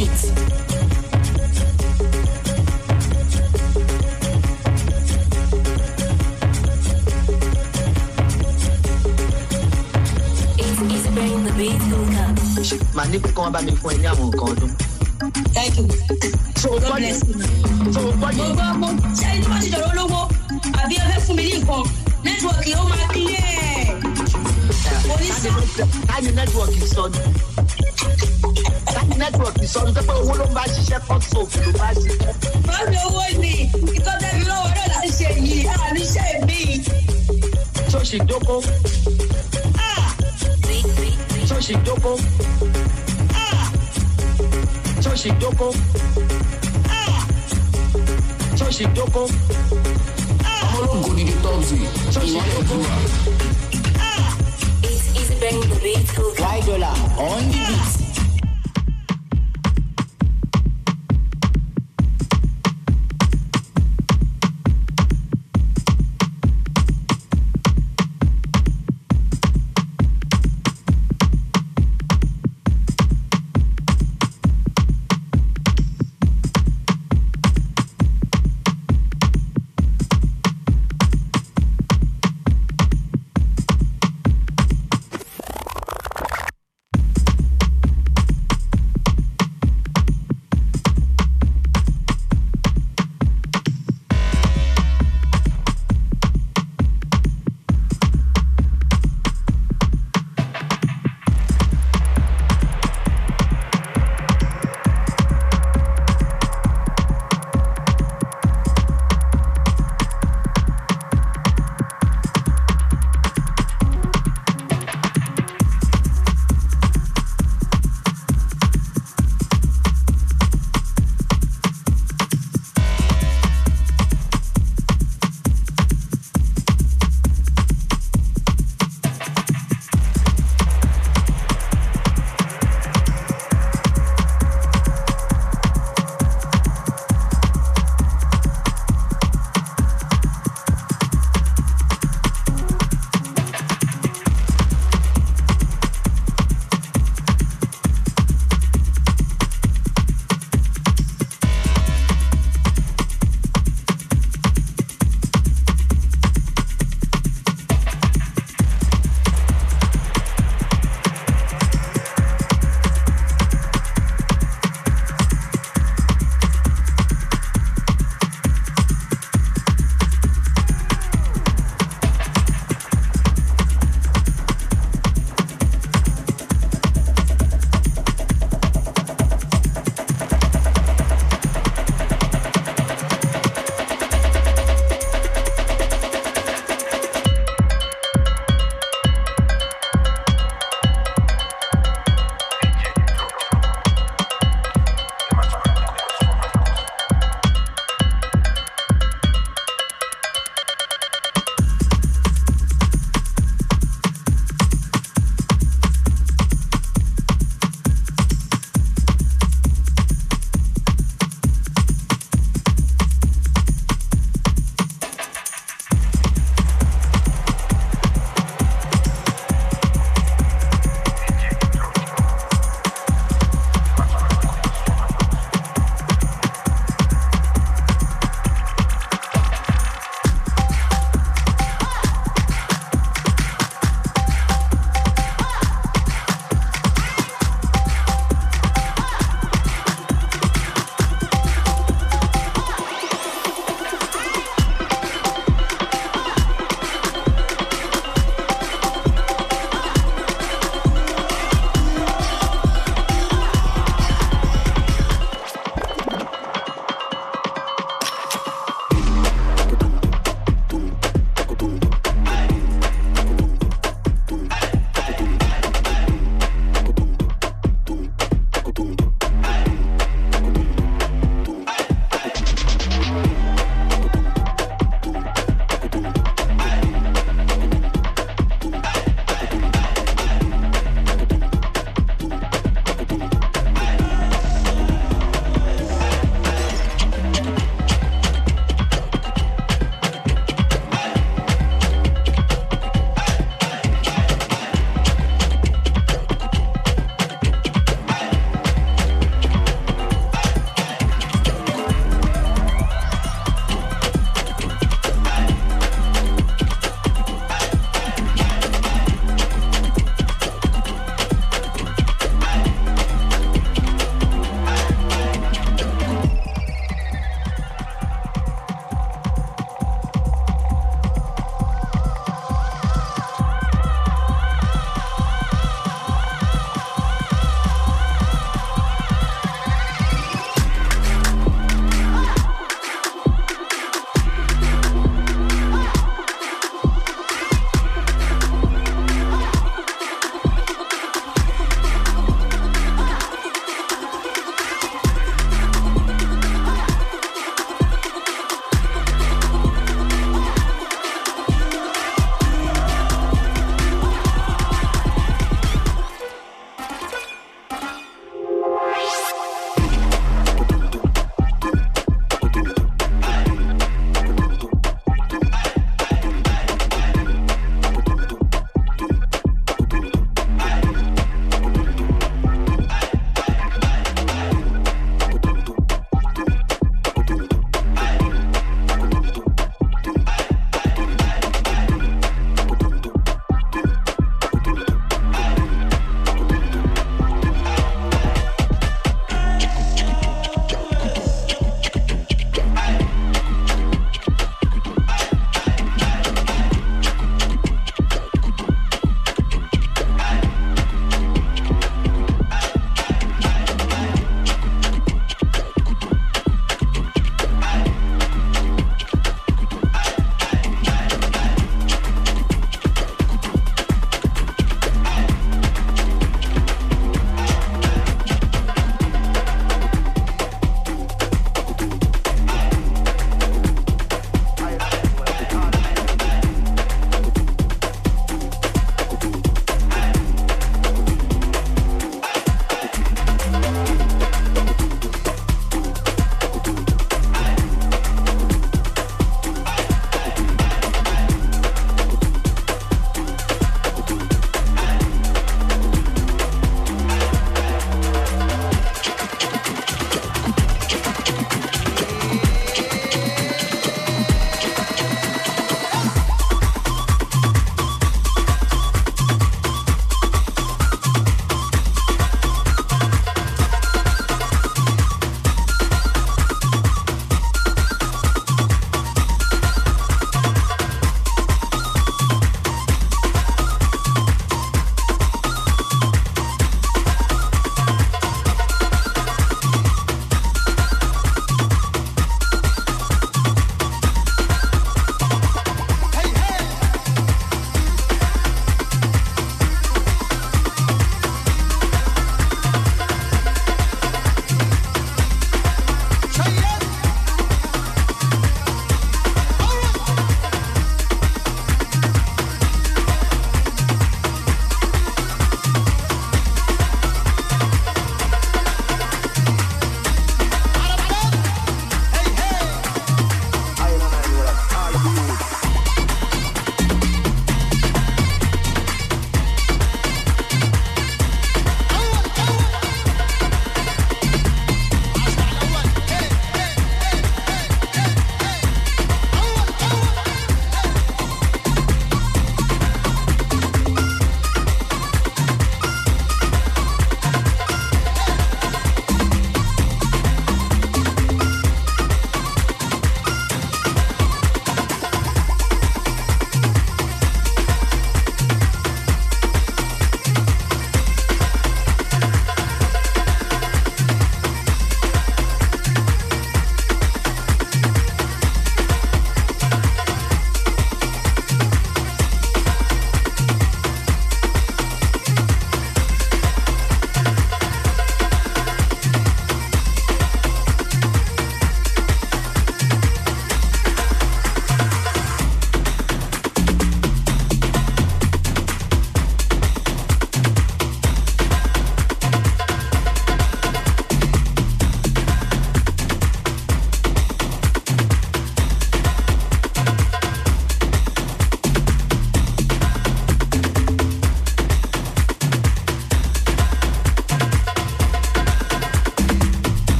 beat. màá ní pé kí wọ́n bá mi fún ẹ ní àwọn nǹkan ọdún. thank you. so o God gbọ́ bless yìí you. so o gbọ́ mo yìí gbọ́ mo ṣe ẹni tó bá ti dọ̀rọ̀ olówó àbí ẹ fẹ́ fún mi ní nǹkan nẹ́tíwọ̀kì ó máa clear. oníṣà táyì nẹ́tíwọ̀kì sọnù táyì nẹ́tíwọ̀kì sọnù tó pé owó ló ń bá ṣiṣẹ́ kọ́ńtò ló bá ṣiṣẹ́. máa fi owó ní ìtọ́jú lọ́wọ́ náà láti ṣe yìí àníṣe mi. ṣóṣì dóko ṣóṣì dóko ṣóṣì dóko ṣóṣì dóko ọmọ ológo ni the tọ́sí ìmọ̀lẹ̀ òdùwà. It's easy banging the beat hook. Why dollar on the beat.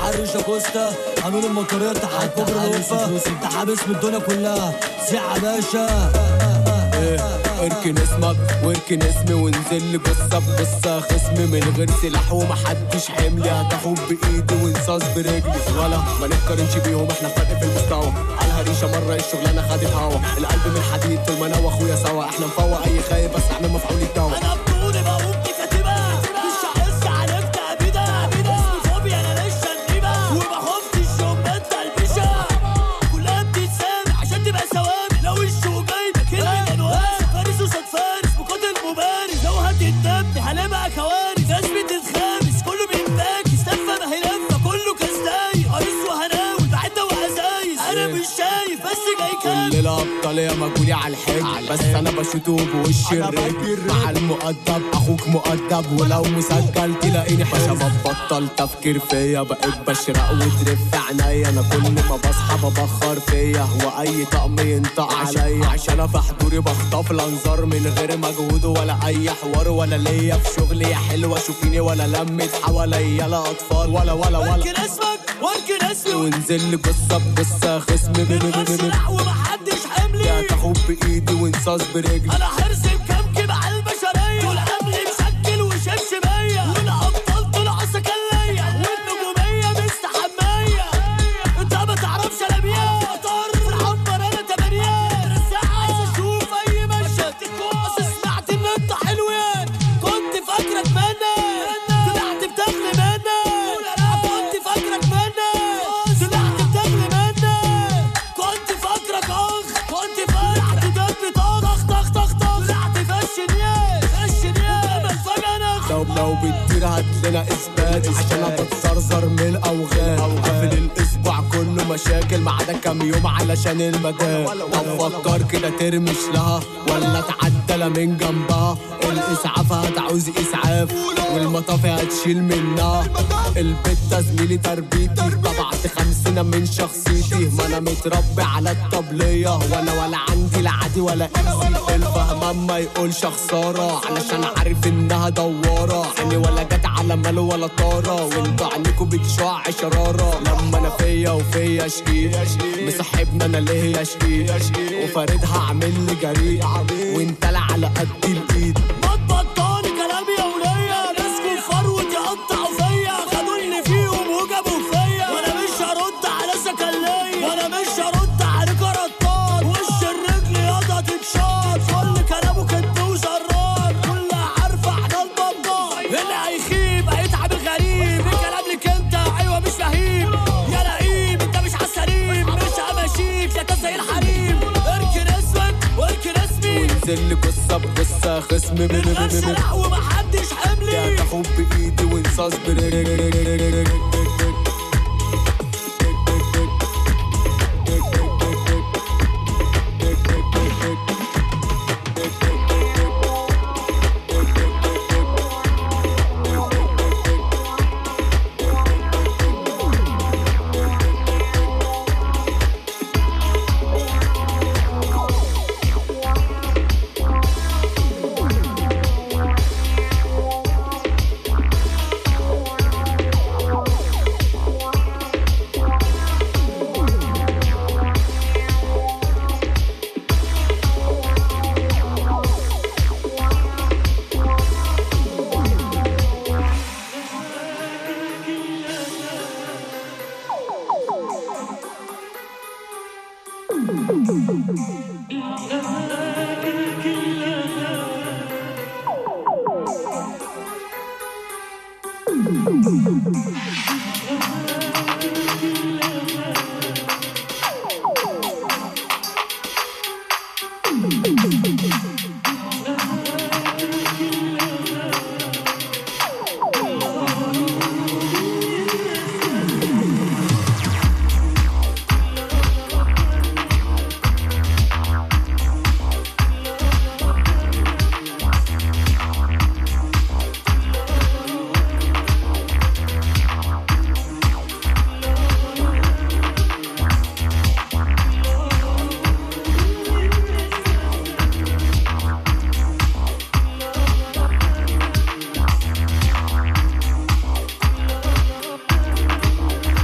حرش كوستا قانون المطريه تحت كوبري الوفا انت حابس من الدنيا كلها سيع يا باشا اركن اسمك واركن اسمي وانزل لي قصه بقصه خصمي من غير سلاح ومحدش حملي هتاخد بايدي وانصاص برجلي ولا ما نتقارنش بيهم احنا فرق في المستوى على الهريشه مره الشغلانه خدت هوا القلب من حديد طول ما انا واخويا سوا احنا نفوق اي خايب بس اعمل مفعول الدواء انا بطولي بقوم بكتيبة مش هحس عليك تأبيدة اسمي فوبيا انا لسه النيبة وما خفتش يوم ما انت البشا كلها بتتسامع عشان تبقى ثوابت لو الشو جايبة كلمة انواع فارس وصد فارس مقاتل مبارز لو هتتدب هنبقى كوارث ناس بتتخابس كله بينباكس لفة ما هي لفة كله كسداي قريص وهناوي بعدة وعزايز انا مش شايف بس جاي كام كل الابطال يا مجهولي على الحج بس انا بشوطه بوش الرجل مع المؤدب اخوك مؤدب ولو مسجل تلاقيني باشا ببطل تفكير فيا بقيت بشرق وترف عينيا انا كل ما بصحى ببخر فيا واي طقم ينطق عليا عشان في حضوري بخطف الانظار من غير مجهود ولا اي حوار ولا ليا في شغلي يا حلوه شوفيني ولا لمت حواليا لا اطفال ولا ولا ولا واركن اسمك واركن اسمي وانزل لي قصه بقصه خصمي من غير سلاح ومحدش حملي هتاخد بايدي وانصاص برجلي انا هرسم كم على البشريه طول حملي مسجل وشبشبيه والابطال طلعوا سكليه والنجوميه مستحميه انت ما تعرفش انا مين طار العنبر انا تمانيات رزاع عايز اشوف اي مشهد بس سمعت ان انت حلوين كنت فاكرك مني طلعت بتغلي مني كنت فاكرك مني طلعت بتغلي مني كنت فاكرك اخ كنت فاكرك دب طخ طخ طخ طخ طلعت فشنيات فشنيات فجأة نخ لو لو بتطير هات لنا اثبات عشان انا بتزرزر من الاوغان قافل الاسبوع كله مشاكل ما عدا كام يوم علشان المجال طب فكر كده ترمش لها ولا تعدل من جنبها الاسعاف هتعوز اسعاف والمطافي هتشيل منها البت زميلي تربيتي طبعت خمسنا من شخصيتي ما انا متربي على الطبليه وانا ولا عندي لا عادي ولا ايزي الفهم ما يقولش خساره علشان عارف انها دواره عيني ولا جت على مال ولا طاره وانتوا عينيكوا بتشع شراره لما انا فيا وفيا شقيق مصاحبنا انا ليه يا شقيق وفاردها عامل لي جريء وانت لا على قد الايد ما تبطلي كلام يا ولية ناس كفار وتقطعوا فيا خدوا اللي فيهم وجابوا فيا وانا مش هرد على سكلية وانا مش هرد على كرطات وش الرجل ياضا تتشاط كل كلامه كدب وزرات كلها عارفة احنا البطال اللي هيخيب هيتعب الغريب الكلام لك انت ايوه مش فهيم يا لئيم انت مش عالسليم مش همشيك لا انت زي الحريم اركن اسمك واركن اسمي وانزل لي قصه بقصه خصمي من غير سلاح ومحدش حملي تاخد بايدي وانصاص برجلي Thank you.